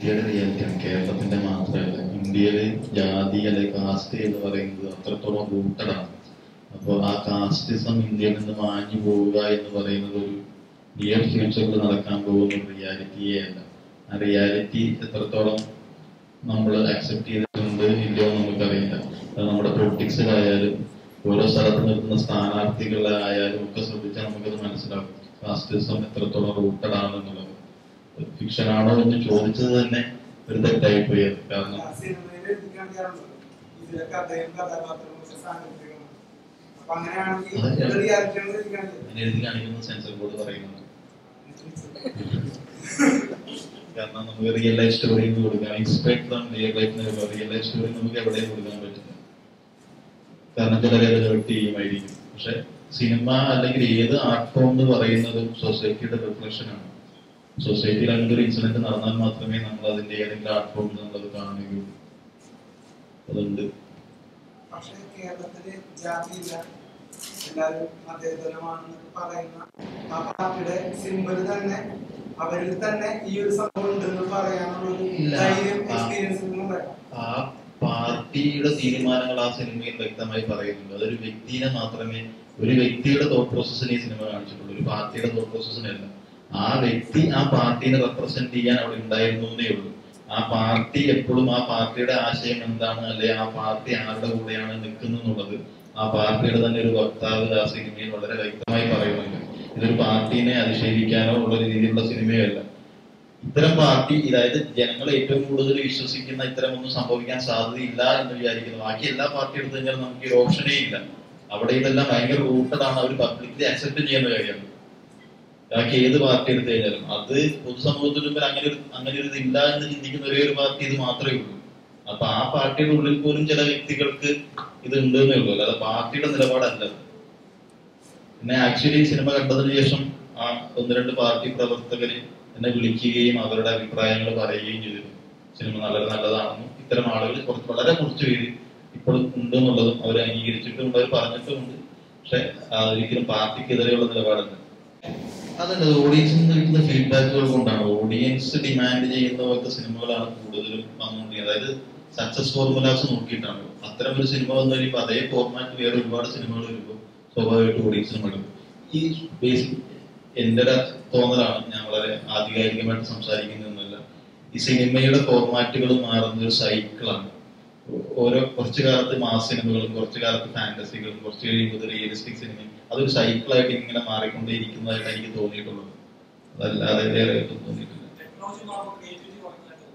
ഇന്ത്യയുടെ റിയാലിറ്റിയാണ് കേരളത്തിന്റെ മാത്രമല്ല ഇന്ത്യയില് ജാതി അല്ലെ കാസ്റ്റ് എന്ന് പറയുന്നത് അത്രത്തോളം റൂട്ടഡ് ആണ് അപ്പോൾ ആ കാസ്റ്റിസം ഇന്ത്യയിൽ നിന്ന് മാഞ്ഞു പോവുക എന്ന് പറയുന്നത് ഒരു നിയർ ഫ്യൂച്ചറിൽ നടക്കാൻ പോകുന്ന ഒരു റിയാലിറ്റിയേ അല്ല ആ റിയാലിറ്റി എത്രത്തോളം നമ്മൾ അക്സെപ്റ്റ് ചെയ്തിട്ടുണ്ട് ഇല്ലയോ എന്ന് നമുക്കറിയില്ല അത് നമ്മുടെ പൊളിറ്റിക്സിലായാലും ഓരോ സ്ഥലത്ത് നിൽക്കുന്ന സ്ഥാനാർത്ഥികളായാലും ഒക്കെ ശ്രദ്ധിച്ചാൽ നമുക്കത് മനസ്സിലാവും കാസ്റ്റിസം എത്രത്തോളം റൂട്ടഡ് ആണെന്നുള്ളത് ഫിക്ഷൻ ആണോ എന്ന് ചോദിച്ചത് തന്നെ ഒരു തെറ്റായി പോയി അത് കാരണം സിനിമയിൽ എഴുതി കാണിക്കാറുണ്ട് ഇതിലെ കഥയും കഥാപാത്രവും ഒക്കെ സാങ്കല്പികമാണ് അപ്പൊ അങ്ങനെയാണെങ്കിൽ അതെ. റിയാലിറ്റിയാണ് എഴുതി കാണിക്കുന്നത് ഞാൻ എഴുതി കാണിക്കുന്ന സെൻസർ ബോർഡ് പറയുന്നത് കാരണം നമുക്ക് റിയൽ ലൈഫ് സ്റ്റോറി കൊടുക്കാം inspired from real life real life story നമുക്ക് എവിടെയും കൊടുക്കാൻ പറ്റില്ല കാരണം ചിലരെ അത് ഹേർട്ട് ചെയ്യുമായിരിക്കും പക്ഷെ സിനിമ അല്ലെങ്കിൽ ഏത് ആർട്ട് ഫോം എന്ന് പറയുന്നത് സൊസൈറ്റിയുടെ റിഫ്ലക്ഷൻ ആണ് സൊസൈറ്റിയിൽ അങ്ങനത്തെ ഒരു ഇൻസിഡന്റ് നടന്നാൽ മാത്രമേ നമ്മൾ അതിന്റെ ഏതെങ്കിലും ആർട്ട് ഫോമിൽ നമ്മളത് കാണുകയുള്ളൂ അതുണ്ട് പക്ഷെ കേരളത്തില് ജാതിയില്ല എല്ലാവരും മതേതരമാണെന്നൊക്കെ പറയുന്ന ആ പാർട്ടിയുടെ സിമ്പൽ തന്നെ അവരിൽ തന്നെ ഈ ഒരു സംഭവം ഉണ്ടെന്ന് പറയാനുള്ള ഒരു ഇല്ല. ധൈര്യം ആ. എക്സ്പീരിയൻസ് ഉണ്ടായിരുന്നു ആ പാർട്ടിയുടെ തീരുമാനങ്ങൾ ആ സിനിമയിൽ വ്യക്തമായി പറയുന്നുണ്ട് അതൊരു വ്യക്തിനെ മാത്രമേ ഒരു വ്യക്തിയുടെ തോട്ട് പ്രോസസ്സിന് ഈ സിനിമ കാണിച്ചിട്ടുള്ളൂ ഒരു പാർട്ടിയുടെ തോട്ട് പ്രോസസ്സിനല്ല ആ വ്യക്തി ആ പാർട്ടിനെ റെപ്രസെന്റ് ചെയ്യാൻ അവിടെ ഉണ്ടായിരുന്നു എന്നേ ഉള്ളൂ ആ പാർട്ടി എപ്പോഴും ആ പാർട്ടിയുടെ ആശയം എന്താണ് അല്ലെ ആ പാർട്ടി ആരുടെ കൂടെയാണ് നിൽക്കുന്നുള്ളത് ആ പാർട്ടിയുടെ തന്നെ ഒരു വക്താവ് ആ സിനിമയിൽ വളരെ വ്യക്തമായി പറയുന്നുണ്ട് ഇതൊരു പാർട്ടീനെ അധിക്ഷേപിക്കാനോ ഉള്ള രീതിയിലുള്ള സിനിമയല്ല ഇത്തരം പാർട്ടി അതായത് ജനങ്ങൾ ഏറ്റവും കൂടുതൽ വിശ്വസിക്കുന്ന ഇത്തരം ഒന്നും സംഭവിക്കാൻ സാധ്യതയില്ല എന്ന് വിചാരിക്കുന്നു ബാക്കി എല്ലാ പാർട്ടി എടുത്തു കഴിഞ്ഞാൽ നമുക്ക് ഈ ഓപ്ഷനേ ഇല്ല അവിടെ ഇതെല്ലാം ഭയങ്കര റൂട്ടഡ് ആണ് അവർ പബ്ലിക്കലി അക്സെപ്റ്റ് ചെയ്യുന്ന കാര്യമാണ് ബാക്കി ഏത് പാർട്ടി എടുത്തു കഴിഞ്ഞാലും അത് പൊതുസമൂഹത്തിന് മുമ്പിൽ അങ്ങനെ ഒരു അങ്ങനെ ഒരു ഇതില്ല എന്ന് ചിന്തിക്കുന്ന ഒരേ ഒരു പാർട്ടി ഇത് മാത്രമേ ഉള്ളൂ അപ്പൊ ആ പാർട്ടിയുടെ ഉള്ളിൽ പോലും ചില വ്യക്തികൾക്ക് ഇത് ഉണ്ട് എന്നേ ഉള്ളൂ അല്ലാതെ പാർട്ടിയുടെ നിലപാടല്ല അത്. പിന്നെ ആക്ച്വലി സിനിമ കണ്ടതിന് ശേഷം ആ ഒന്ന് രണ്ട് പാർട്ടി പ്രവർത്തകര് എന്നെ വിളിക്കുകയും അവരുടെ അഭിപ്രായങ്ങൾ പറയുകയും ചെയ്തിരുന്നു സിനിമ വളരെ നല്ലതാണെന്നും ഇത്തരം ആളുകൾ കുറച്ച് വളരെ കുറച്ച് പേര് ഇപ്പോഴും ഉണ്ട് എന്നുള്ളതും അവർ അംഗീകരിച്ചിട്ടുണ്ട് അവർ പറഞ്ഞിട്ടുമുണ്ട് പക്ഷെ ആ, ഒരിക്കലും പാർട്ടിക്കെതിരെയുള്ള നിലപാടല്ല അതല്ല ഓഡിയൻസിൽ നിന്ന് കിട്ടുന്ന ഫീഡ്ബാക്കുകൾ കൊണ്ടാണ് ഓഡിയൻസ് ഡിമാൻഡ് ചെയ്യുന്ന പോലത്തെ സിനിമകളാണ് കൂടുതലും വന്നുകൊണ്ടിരിക്കുന്നത് അതായത് സക്സസ് ഫോർമുലാസ് നോക്കിയിട്ടാണ് അത്തരം ഒരു സിനിമ വന്നു കഴിയുമ്പോൾ അതേ ഫോർമാറ്റ് വേറെ ഒരുപാട് സിനിമകൾ വരുമ്പോൾ സ്വാഭാവികമായിട്ട് ഓഡിയൻസിന് മടുക്കും ഈ ബേസിക് എന്റെ ഒരു തോന്നലാണ് ഞാൻ വളരെ ആധികാരികമായിട്ട് സംസാരിക്കുന്നതെന്നല്ല ഈ സിനിമയുടെ ഫോർമാറ്റുകൾ മാറുന്ന ഒരു സൈക്കിളാണ് ഓരോ കുറച്ചു കാലത്ത് മാസ് സിനിമകളും കുറച്ചു കാലത്ത് ഫാന്റസികളും കുറച്ച് കഴിയുമ്പോൾ റിയലിസ്റ്റിക് സിനിമയും അതൊരു സൈക്കിളായിട്ട് ഇങ്ങനെ മാറിക്കൊണ്ടേയിരിക്കുന്നതായിട്ട് എനിക്ക് തോന്നിയിട്ടുള്ളത് അതല്ലാതെ വേറെ ആയിട്ടും തോന്നിയിട്ടില്ല ടെക്നോളജി മാറുമ്പോൾ ക്രിയേറ്റിവിറ്റി കുറയുന്നതായിട്ട്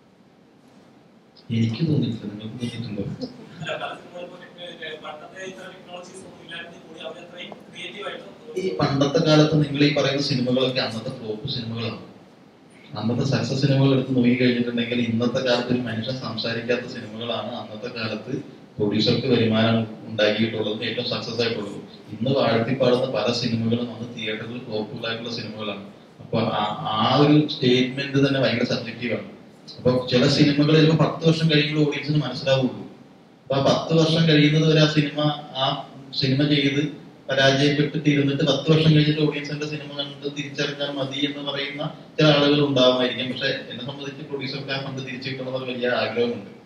എനിക്ക് തോന്നിയിട്ടില്ല നിങ്ങൾക്ക് തോന്നിയിട്ടുണ്ടോ അല്ല പല സിനിമകളും ഇപ്പോൾ ടെക്നോ- പണ്ടത്തെ ഇത്തരം ടെക്നോളജീസ് ഒന്നും ഇല്ലായിരുന്നെങ്കിൽ കൂടി അവർ അത്രയും ക്രിയേറ്റീവ് ആയിട്ട് ഈ പണ്ടത്തെ കാലത്ത് നിങ്ങൾ ഈ പറയുന്ന സിനിമകളൊക്കെ അന്നത്തെ ഫ്ലോപ്പ് സിനിമകളാണ് അന്നത്തെ സക്സസ് സിനിമകൾ എടുത്ത് നോക്കി കഴിഞ്ഞിട്ടുണ്ടെങ്കിൽ ഇന്നത്തെ കാലത്ത് ഒരു മനുഷ്യൻ സംസാരിക്കാത്ത സിനിമകളാണ് അന്നത്തെ കാലത്ത് പ്രൊഡ്യൂസർക്ക് വരുമാനം ഉണ്ടാക്കിയിട്ടുള്ളതും ഏറ്റവും സക്സസ് ആയിട്ടുള്ളതും ഇന്ന് വാഴ്ത്തിപ്പാടുന്ന പല സിനിമകളും അന്ന് തിയേറ്ററിൽ ഫ്ലോപ്പുകൾ ആയിട്ടുള്ള സിനിമകളാണ് അപ്പൊ ആ- ആ ഒരു സ്റ്റേറ്റ്മെന്റ് തന്നെ ഭയങ്കര സബ്ജക്റ്റീവാണ് അപ്പൊ ചില സിനിമകൾ ചിലപ്പോൾ പത്ത് വർഷം കഴിയുമ്പോൾ ഓഡിയൻസിന് മനസ്സിലാവുള്ളൂ അപ്പൊ ആ പത്ത് വർഷം കഴിയുന്നത് വരെ ആ സിനിമ ആ സിനിമ ചെയ്ത് പരാജയപ്പെട്ടിട്ട് ഇരുന്നിട്ട് പത്ത് വർഷം കഴിഞ്ഞിട്ട് ഓഡിയൻസിന്റെ സിനിമ കണ്ട് തിരിച്ചറിഞ്ഞാൽ മതി എന്ന് പറയുന്ന ചില ആളുകൾ ഉണ്ടാവുമായിരിക്കും പക്ഷെ എന്നെ സംബന്ധിച്ച് പ്രൊഡ്യൂസർക്ക് ആ ഫണ്ട് തിരിച്ചു കിട്ടണമെന്ന് വലിയ ആഗ്രഹമുണ്ട്